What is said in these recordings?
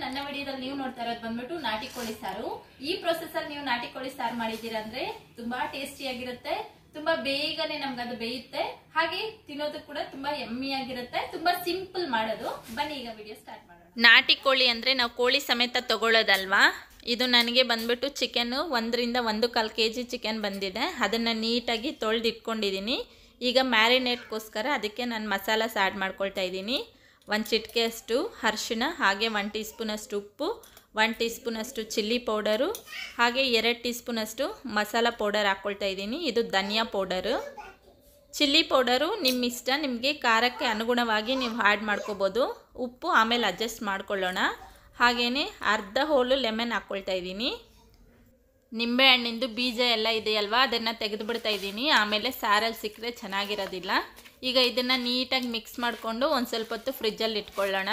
ನನ್ನ ವಿಡಿಯೋದಲ್ಲಿ ನೀವು ನೋಡ್ತಾ ಇರೋದು ಬಂದ್ಬಿಟ್ಟು ನಾಟಿ ಕೋಳಿ ಸಾರು ಈ ಪ್ರೊಸೆಸ್ ಅಲ್ಲಿ ನೀವು ನಾಟಿ ಕೋಳಿ ಸಾರು ಮಾಡಿದ್ದೀರಾ ಅಂದ್ರೆ ತುಂಬಾ ಟೇಸ್ಟಿ ಆಗಿರುತ್ತೆ ತುಂಬಾ ಬೇಗನೆ ನಮ್ಗೆ ಅದು ಬೇಯುತ್ತೆ ಹಾಗೆ ತಿನ್ನೋದು ಕೂಡ ತುಂಬಾ ಎಮ್ಮಿ ಆಗಿರುತ್ತೆ ತುಂಬಾ ಸಿಂಪಲ್ ಮಾಡೋದು ಬನ್ನಿ ಈಗ ವಿಡಿಯೋ ಸ್ಟಾರ್ಟ್ ಮಾಡೋಣ ನಾಟಿ ಕೋಳಿ ಅಂದ್ರೆ ನಾವು ಕೋಳಿ ಸಮೇತ ತಗೊಳ್ಳೋದಲ್ವಾ ಇದು ನನಗೆ ಬಂದ್ಬಿಟ್ಟು ಚಿಕನ್ ಒಂದರಿಂದ ಒಂದು ಕಾಲು ಕೆ ಜಿ ಚಿಕನ್ ಬಂದಿದೆ ಅದನ್ನು ನೀಟಾಗಿ ತೊಳೆದು ಇಟ್ಕೊಂಡಿದ್ದೀನಿ ಈಗ ಮ್ಯಾರಿನೇಟ್ಗೋಸ್ಕರ ಅದಕ್ಕೆ ನಾನು ಮಸಾಲಾಸ್ ಆ್ಯಡ್ ಮಾಡ್ಕೊಳ್ತಾ ಇದ್ದೀನಿ ಒಂದು ಚಿಟಿಕೆಯಷ್ಟು ಅರಿಶಿಣ ಹಾಗೆ ಒನ್ ಟೀ ಸ್ಪೂನಷ್ಟು ಉಪ್ಪು ಒನ್ ಟೀ ಸ್ಪೂನಷ್ಟು ಚಿಲ್ಲಿ ಪೌಡರು ಹಾಗೆ ಎರಡು ಟೀ ಸ್ಪೂನಷ್ಟು ಮಸಾಲ ಪೌಡರ್ ಹಾಕ್ಕೊಳ್ತಾ ಇದ್ದೀನಿ ಇದು ಧನಿಯಾ ಪೌಡರು ಚಿಲ್ಲಿ ಪೌಡರು ನಿಮ್ಮ ಇಷ್ಟ ನಿಮಗೆ ಖಾರಕ್ಕೆ ಅನುಗುಣವಾಗಿ ನೀವು ಆ್ಯಡ್ ಮಾಡ್ಕೋಬೋದು ಉಪ್ಪು ಆಮೇಲೆ ಅಡ್ಜಸ್ಟ್ ಮಾಡ್ಕೊಳ್ಳೋಣ ಹಾಗೆಯೇ ಅರ್ಧ ಹೋಲು ಲೆಮನ್ ಹಾಕ್ಕೊಳ್ತಾ ಇದ್ದೀನಿ ನಿಂಬೆ ಹಣ್ಣಿಂದು ಬೀಜ ಎಲ್ಲ ಇದೆಯಲ್ವಾ ಅದನ್ನು ತೆಗೆದು ಬಿಡ್ತಾ ಇದ್ದೀನಿ ಆಮೇಲೆ ಸಾರಲ್ಲಿ ಸಿಕ್ಕರೆ ಚೆನ್ನಾಗಿರೋದಿಲ್ಲ ಈಗ ಇದನ್ನು ನೀಟಾಗಿ ಮಿಕ್ಸ್ ಮಾಡಿಕೊಂಡು ಒಂದು ಸ್ವಲ್ಪ ಹೊತ್ತು ಫ್ರಿಜ್ಜಲ್ಲಿ ಇಟ್ಕೊಳ್ಳೋಣ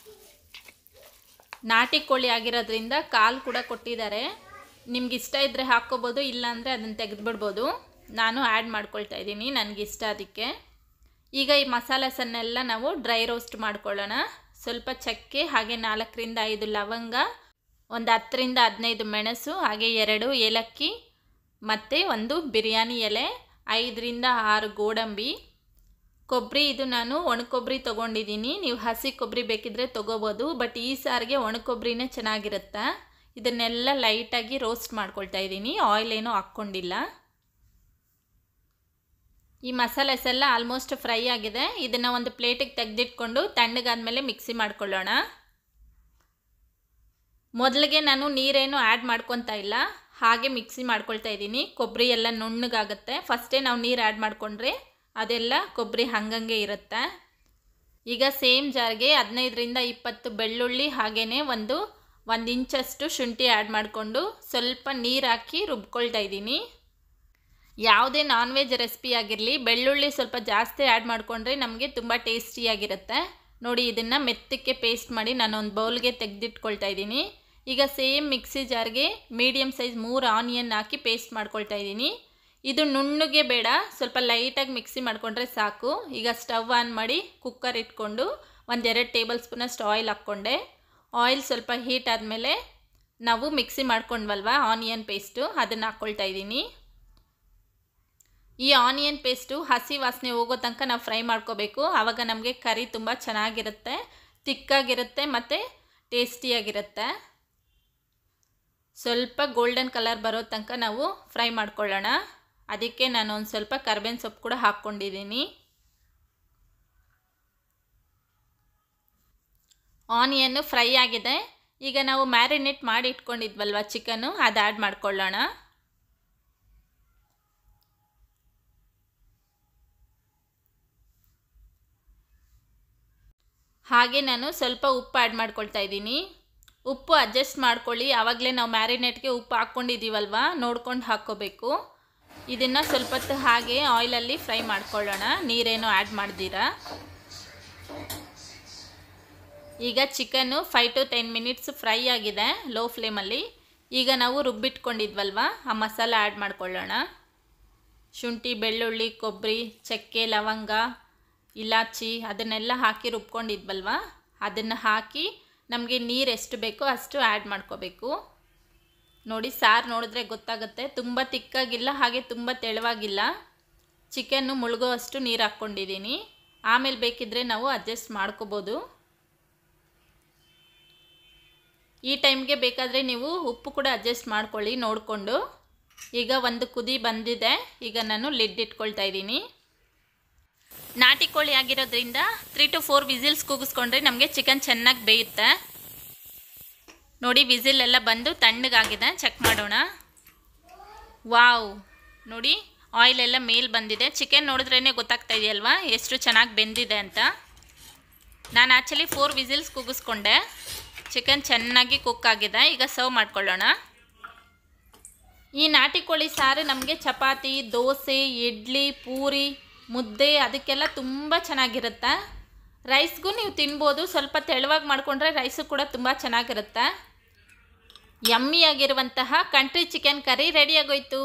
ನಾಟಿ ಕೋಳಿ ಆಗಿರೋದ್ರಿಂದ ಕಾಲು ಕೂಡ ಕೊಟ್ಟಿದ್ದಾರೆ ನಿಮ್ಗೆ ಇಷ್ಟ ಇದ್ದರೆ ಹಾಕ್ಕೋಬೋದು ಇಲ್ಲಾಂದರೆ ಅದನ್ನು ತೆಗೆದುಬಿಡ್ಬೋದು ನಾನು ಆ್ಯಡ್ ಮಾಡ್ಕೊಳ್ತಾ ಇದ್ದೀನಿ ನನಗಿಷ್ಟ ಅದಕ್ಕೆ ಈಗ ಈ ಮಸಾಲಸನ್ನೆಲ್ಲ ನಾವು ಡ್ರೈ ರೋಸ್ಟ್ ಮಾಡ್ಕೊಳ್ಳೋಣ ಸ್ವಲ್ಪ ಚಕ್ಕೆ ಹಾಗೆ ನಾಲ್ಕರಿಂದ ಐದು ಲವಂಗ ಒಂದು ಹತ್ತರಿಂದ ಹದಿನೈದು ಮೆಣಸು ಹಾಗೆ ಎರಡು ಏಲಕ್ಕಿ ಮತ್ತು ಒಂದು ಬಿರಿಯಾನಿ ಎಲೆ ಐದರಿಂದ ಆರು ಗೋಡಂಬಿ ಕೊಬ್ಬರಿ ಇದು ನಾನು ಒಣಕೊಬ್ಬರಿ ತೊಗೊಂಡಿದ್ದೀನಿ ನೀವು ಹಸಿ ಕೊಬ್ಬರಿ ಬೇಕಿದ್ರೆ ತೊಗೋಬೋದು ಬಟ್ ಈ ಸಾರಿಗೆ ಒಣಕೊಬ್ಬರಿನೇ ಚೆನ್ನಾಗಿರುತ್ತೆ ಇದನ್ನೆಲ್ಲ ಲೈಟಾಗಿ ರೋಸ್ಟ್ ಮಾಡ್ಕೊಳ್ತಾ ಇದ್ದೀನಿ ಆಯಿಲ್ ಏನೂ ಹಾಕ್ಕೊಂಡಿಲ್ಲ ಈ ಮಸಾಲೆಸ್ ಎಲ್ಲ ಆಲ್ಮೋಸ್ಟ್ ಫ್ರೈ ಆಗಿದೆ ಇದನ್ನು ಒಂದು ಪ್ಲೇಟಿಗೆ ತೆಗೆದಿಟ್ಕೊಂಡು ತಣ್ಣಗಾದ್ಮೇಲೆ ಮಿಕ್ಸಿ ಮಾಡ್ಕೊಳ್ಳೋಣ ಮೊದಲಿಗೆ ನಾನು ನೀರೇನು ಆ್ಯಡ್ ಮಾಡ್ಕೊತಾ ಇಲ್ಲ ಹಾಗೆ ಮಿಕ್ಸಿ ಮಾಡ್ಕೊಳ್ತಾ ಇದ್ದೀನಿ ಕೊಬ್ಬರಿ ಎಲ್ಲ ನುಣ್ಣಗಾಗುತ್ತೆ ಫಸ್ಟೇ ನಾವು ನೀರು ಆ್ಯಡ್ ಮಾಡಿಕೊಂಡ್ರೆ ಅದೆಲ್ಲ ಕೊಬ್ಬರಿ ಹಂಗಂಗೆ ಇರುತ್ತೆ ಈಗ ಸೇಮ್ ಜಾರ್ಗೆ ಹದಿನೈದರಿಂದ ಇಪ್ಪತ್ತು ಬೆಳ್ಳುಳ್ಳಿ ಹಾಗೆಯೇ ಒಂದು ಒಂದು ಇಂಚಷ್ಟು ಶುಂಠಿ ಆ್ಯಡ್ ಮಾಡಿಕೊಂಡು ಸ್ವಲ್ಪ ನೀರು ಹಾಕಿ ರುಬ್ಕೊಳ್ತಾ ಇದ್ದೀನಿ ಯಾವುದೇ ನಾನ್ ವೆಜ್ ರೆಸಿಪಿ ಆಗಿರಲಿ ಬೆಳ್ಳುಳ್ಳಿ ಸ್ವಲ್ಪ ಜಾಸ್ತಿ ಆ್ಯಡ್ ಮಾಡಿಕೊಂಡ್ರೆ ನಮಗೆ ತುಂಬ ಟೇಸ್ಟಿಯಾಗಿರುತ್ತೆ ನೋಡಿ ಇದನ್ನು ಮೆತ್ತಕ್ಕೆ ಪೇಸ್ಟ್ ಮಾಡಿ ನಾನು ಒಂದು ಬೌಲ್ಗೆ ತೆಗೆದಿಟ್ಕೊಳ್ತಾ ಇದ್ದೀನಿ ಈಗ ಸೇಮ್ ಮಿಕ್ಸಿ ಜಾರ್ಗೆ ಮೀಡಿಯಮ್ ಸೈಜ್ ಮೂರು ಆನಿಯನ್ ಹಾಕಿ ಪೇಸ್ಟ್ ಮಾಡ್ಕೊಳ್ತಾ ಇದ್ದೀನಿ ಇದು ನುಣ್ಣಗೆ ಬೇಡ ಸ್ವಲ್ಪ ಲೈಟಾಗಿ ಮಿಕ್ಸಿ ಮಾಡಿಕೊಂಡ್ರೆ ಸಾಕು ಈಗ ಸ್ಟವ್ ಆನ್ ಮಾಡಿ ಕುಕ್ಕರ್ ಇಟ್ಕೊಂಡು ಒಂದೆರಡು ಟೇಬಲ್ ಸ್ಪೂನಷ್ಟು ಆಯಿಲ್ ಹಾಕ್ಕೊಂಡೆ ಆಯಿಲ್ ಸ್ವಲ್ಪ ಹೀಟ್ ಆದಮೇಲೆ ನಾವು ಮಿಕ್ಸಿ ಮಾಡ್ಕೊಂಡ್ವಲ್ವ ಆನಿಯನ್ ಪೇಸ್ಟು ಅದನ್ನು ಹಾಕ್ಕೊಳ್ತಾ ಇದ್ದೀನಿ ಈ ಆನಿಯನ್ ಪೇಸ್ಟು ಹಸಿ ವಾಸನೆ ಹೋಗೋ ತನಕ ನಾವು ಫ್ರೈ ಮಾಡ್ಕೋಬೇಕು ಆವಾಗ ನಮಗೆ ಕರಿ ತುಂಬ ಚೆನ್ನಾಗಿರುತ್ತೆ ತಿಕ್ಕಾಗಿರುತ್ತೆ ಮತ್ತು ಟೇಸ್ಟಿಯಾಗಿರುತ್ತೆ ಸ್ವಲ್ಪ ಗೋಲ್ಡನ್ ಕಲರ್ ಬರೋ ತನಕ ನಾವು ಫ್ರೈ ಮಾಡ್ಕೊಳ್ಳೋಣ ಅದಕ್ಕೆ ನಾನು ಒಂದು ಸ್ವಲ್ಪ ಕರ್ಬೇವಿನ ಸೊಪ್ಪು ಕೂಡ ಹಾಕ್ಕೊಂಡಿದ್ದೀನಿ ಆನಿಯನ್ನು ಫ್ರೈ ಆಗಿದೆ ಈಗ ನಾವು ಮ್ಯಾರಿನೇಟ್ ಮಾಡಿ ಇಟ್ಕೊಂಡಿದ್ವಲ್ವ ಚಿಕನ್ನು ಅದು ಆ್ಯಡ್ ಮಾಡ್ಕೊಳ್ಳೋಣ ಹಾಗೆ ನಾನು ಸ್ವಲ್ಪ ಉಪ್ಪು ಆ್ಯಡ್ ಮಾಡ್ಕೊಳ್ತಾ ಇದ್ದೀನಿ ಉಪ್ಪು ಅಡ್ಜಸ್ಟ್ ಮಾಡ್ಕೊಳ್ಳಿ ಆವಾಗಲೇ ನಾವು ಮ್ಯಾರಿನೇಟ್ಗೆ ಉಪ್ಪು ಹಾಕ್ಕೊಂಡಿದ್ದೀವಲ್ವ ನೋಡ್ಕೊಂಡು ಹಾಕ್ಕೋಬೇಕು ಇದನ್ನು ಸ್ವಲ್ಪ ಹೊತ್ತು ಹಾಗೆ ಆಯಿಲಲ್ಲಿ ಫ್ರೈ ಮಾಡ್ಕೊಳ್ಳೋಣ ನೀರೇನು ಆ್ಯಡ್ ಮಾಡ್ದಿರಾ ಈಗ ಚಿಕನ್ನು five to ten minutes fry ಆಗಿದೆ ಲೋ ಫ್ಲೇಮಲ್ಲಿ ಈಗ ನಾವು ರುಬ್ಬಿಟ್ಕೊಂಡಿದ್ವಲ್ವ ಆ ಮಸಾಲ ಆ್ಯಡ್ ಮಾಡ್ಕೊಳ್ಳೋಣ ಶುಂಠಿ ಬೆಳ್ಳುಳ್ಳಿ ಕೊಬ್ಬರಿ ಚಕ್ಕೆ ಲವಂಗ ಇಲಾಚಿ ಅದನ್ನೆಲ್ಲ ಹಾಕಿ ರುಬ್ಕೊಂಡಿದ್ವಲ್ವ ಅದನ್ನು ಹಾಕಿ ನಮಗೆ ನೀರು ಎಷ್ಟು ಬೇಕೋ ಅಷ್ಟು ಆ್ಯಡ್ ಮಾಡ್ಕೋಬೇಕು ನೋಡಿ ಸಾರು ನೋಡಿದ್ರೆ ಗೊತ್ತಾಗುತ್ತೆ ತುಂಬ ತಿಕ್ಕಾಗಿಲ್ಲ ಹಾಗೆ ತುಂಬ ತೆಳುವಾಗಿಲ್ಲ ಚಿಕನ್ನು ಮುಳುಗೋ ಅಷ್ಟು ನೀರು ಹಾಕ್ಕೊಂಡಿದ್ದೀನಿ ಆಮೇಲೆ ಬೇಕಿದ್ದರೆ ನಾವು ಅಡ್ಜಸ್ಟ್ ಮಾಡ್ಕೋಬೋದು ಈ ಟೈಮ್ಗೆ ಬೇಕಾದರೆ ನೀವು ಉಪ್ಪು ಕೂಡ ಅಡ್ಜಸ್ಟ್ ಮಾಡ್ಕೊಳ್ಳಿ ನೋಡಿಕೊಂಡು ಈಗ ಒಂದು ಕುದಿ ಬಂದಿದೆ ಈಗ ನಾನು ಲಿಡ್ ಇಟ್ಕೊಳ್ತಾ ಇದ್ದೀನಿ ನಾಟಿ ಕೋಳಿ ಆಗಿರೋದ್ರಿಂದ ತ್ರೀ ಟು ಫೋರ್ ವಿಸಿಲ್ಸ್ ಕೂಗಿಸ್ಕೊಂಡ್ರೆ ನಮಗೆ ಚಿಕನ್ ಚೆನ್ನಾಗಿ ಬೇಯುತ್ತೆ ನೋಡಿ ವಿಸಿಲ್ ಎಲ್ಲ ಬಂದು ತಣ್ಣಗಾಗಿದೆ ಚೆಕ್ ಮಾಡೋಣ ವಾವ್ ನೋಡಿ ಆಯಿಲ್ ಎಲ್ಲ ಮೇಲ್ ಬಂದಿದೆ ಚಿಕನ್ ನೋಡಿದ್ರೇ ಗೊತ್ತಾಗ್ತಾ ಇದೆಯಲ್ವಾ ಎಷ್ಟು ಚೆನ್ನಾಗಿ ಬೆಂದಿದೆ ಅಂತ ನಾನು ಆ್ಯಕ್ಚುಲಿ ಫೋರ್ ವಿಸಿಲ್ಸ್ ಕೂಗಿಸ್ಕೊಂಡೆ ಚಿಕನ್ ಚೆನ್ನಾಗಿ ಕುಕ್ ಆಗಿದೆ ಈಗ ಸರ್ವ್ ಮಾಡ್ಕೊಳ್ಳೋಣ ಈ ನಾಟಿ ಕೋಳಿ ಸಾರು ನಮಗೆ ಚಪಾತಿ ದೋಸೆ ಇಡ್ಲಿ ಪೂರಿ ಮುದ್ದೆ ಅದಕ್ಕೆಲ್ಲ ತುಂಬ ಚೆನ್ನಾಗಿರುತ್ತೆ ರೈಸ್ಗೂ ನೀವು ತಿನ್ಬೋದು ಸ್ವಲ್ಪ ತೆಳುವಾಗಿ ಮಾಡಿಕೊಂಡ್ರೆ ರೈಸು ಕೂಡ ತುಂಬ ಚೆನ್ನಾಗಿರುತ್ತೆ ಯಮ್ಮಿಯಾಗಿರುವಂತಹ ಕಂಟ್ರಿ ಚಿಕನ್ ಕರಿ ರೆಡಿಯಾಗೋಯ್ತು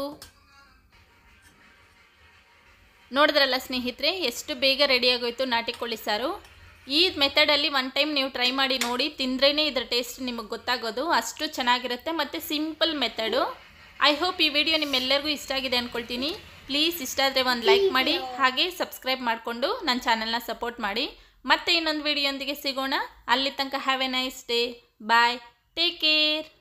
ನೋಡಿದ್ರಲ್ಲ ಸ್ನೇಹಿತರೆ ಎಷ್ಟು ಬೇಗ ರೆಡಿಯಾಗೋಯ್ತು ನಾಟಿ ಕೋಳಿ ಸಾರು ಈ ಮೆಥಡಲ್ಲಿ ಒನ್ ಟೈಮ್ ನೀವು ಟ್ರೈ ಮಾಡಿ ನೋಡಿ ತಿಂದ್ರೇ ಇದ್ರ ಟೇಸ್ಟ್ ನಿಮಗೆ ಗೊತ್ತಾಗೋದು ಅಷ್ಟು ಚೆನ್ನಾಗಿರುತ್ತೆ ಮತ್ತು ಸಿಂಪಲ್ ಮೆಥಡು ಐ ಹೋಪ್ ಈ ವಿಡಿಯೋ ನಿಮ್ಮೆಲ್ಲರಿಗೂ ಇಷ್ಟ ಆಗಿದೆ ಅಂದ್ಕೊಳ್ತೀನಿ ಪ್ಲೀಸ್ ಇಷ್ಟ ಆದರೆ ಒಂದು ಲೈಕ್ ಮಾಡಿ ಹಾಗೆ ಸಬ್ಸ್ಕ್ರೈಬ್ ಮಾಡಿಕೊಂಡು ನನ್ನ ಚಾನಲ್ನ ಸಪೋರ್ಟ್ ಮಾಡಿ ಮತ್ತೆ ಇನ್ನೊಂದು ವಿಡಿಯೋಂದಿಗೆ ಸಿಗೋಣ ಅಲ್ಲಿ ತನಕ have a nice day bye take care